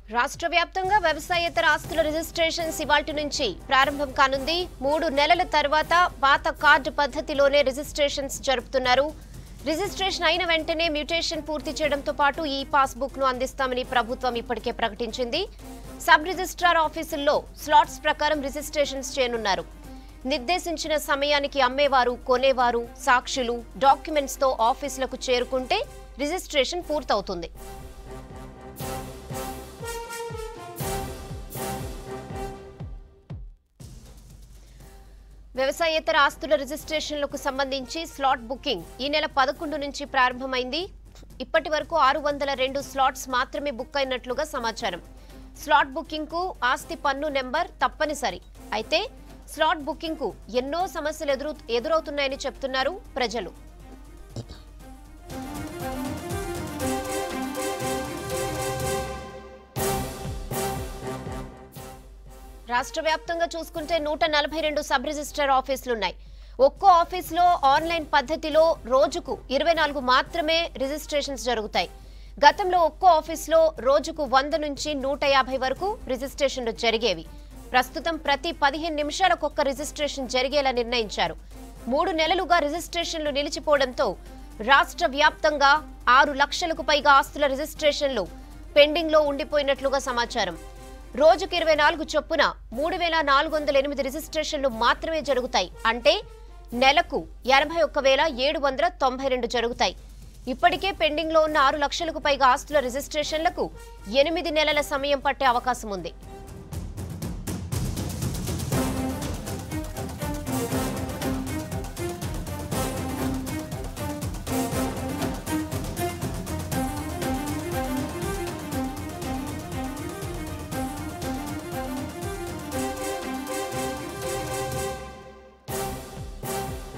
రాష్ట్ర వ్యాప్తంగా వ్యవసాయేతర ఆస్తుల రిజిస్ట్రేషన్స్ ఇవాల్టి నుంచి ప్రారంభం కానుంది మూడు నెలల తర్వాత పాత కార్డు పద్ధతిలోనే రిజిస్ట్రేషన్స్ జరుపుతున్నారు రిజిస్ట్రేషన్ అయిన వెంటనే మ్యూటేషన్ పూర్తి చేయడంతో పాటు ఈ పాస్బుక్ ను అందిస్తామని ప్రభుత్వం ఇప్పటికే ప్రకటించింది సబ్ రిజిస్ట్రార్ ఆఫీసుల్లో స్లాట్స్ ప్రకారం రిజిస్ట్రేషన్స్ చేయనున్నారు నిర్దేశించిన సమయానికి అమ్మేవారు కొనేవారు సాక్షులు డాక్యుమెంట్స్ తో ఆఫీసులకు చేరుకుంటే రిజిస్ట్రేషన్ పూర్తవుతుంది వ్యవసాయేతర ఆస్తుల రిజిస్ట్రేషన్లకు సంబంధించి స్లాట్ బుకింగ్ ఈ నెల పదకొండు నుంచి ప్రారంభమైంది ఇప్పటి వరకు ఆరు వందల రెండు స్లాట్స్ మాత్రమే బుక్ అయినట్లుగా సమాచారం స్లాట్ బుకింగ్ కు ఆస్తి పన్ను నెంబర్ తప్పనిసరి అయితే స్లాట్ బుకింగ్ కు ఎన్నో సమస్యలు ఎదురు ఎదురవుతున్నాయని చెప్తున్నారు ప్రజలు రాష్ట్ర వ్యాప్తంగా చూసుకుంటే నూట నలభై రెండు సబ్ రిజిస్టర్ ఆఫీసులున్నాయి ఒక్కో ఆఫీసులో ఆన్లైన్ పద్ధతిలో రోజుకు ఇరవై నాలుగు మాత్రమే రిజిస్ట్రేషన్స్ జరుగుతాయి గతంలో ఒక్కో ఆఫీసులో రోజుకు వంద నుంచి నూట యాభై వరకు రిజిస్ట్రేషన్లు జరిగేవి ప్రస్తుతం ప్రతి పదిహేను నిమిషాలకు ఒక్క రిజిస్ట్రేషన్ జరిగేలా నిర్ణయించారు మూడు నెలలుగా రిజిస్ట్రేషన్లు నిలిచిపోవడంతో రాష్ట్ర వ్యాప్తంగా ఆరు లక్షలకు పైగా ఆస్తుల రిజిస్ట్రేషన్లు పెండింగ్ లో ఉండిపోయినట్లుగా సమాచారం రోజుకు ఇరవై నాలుగు చొప్పున మూడు వేల నాలుగు వందల ఎనిమిది రిజిస్ట్రేషన్లు మాత్రమే జరుగుతాయి అంటే నెలకు ఎనభై ఒక్క వేల ఏడు వందల తొంభై రెండు జరుగుతాయి ఇప్పటికే పెండింగ్ లో ఉన్న ఆరు లక్షలకు పైగా ఆస్తుల రిజిస్ట్రేషన్లకు ఎనిమిది నెలల సమయం పట్టే అవకాశం ఉంది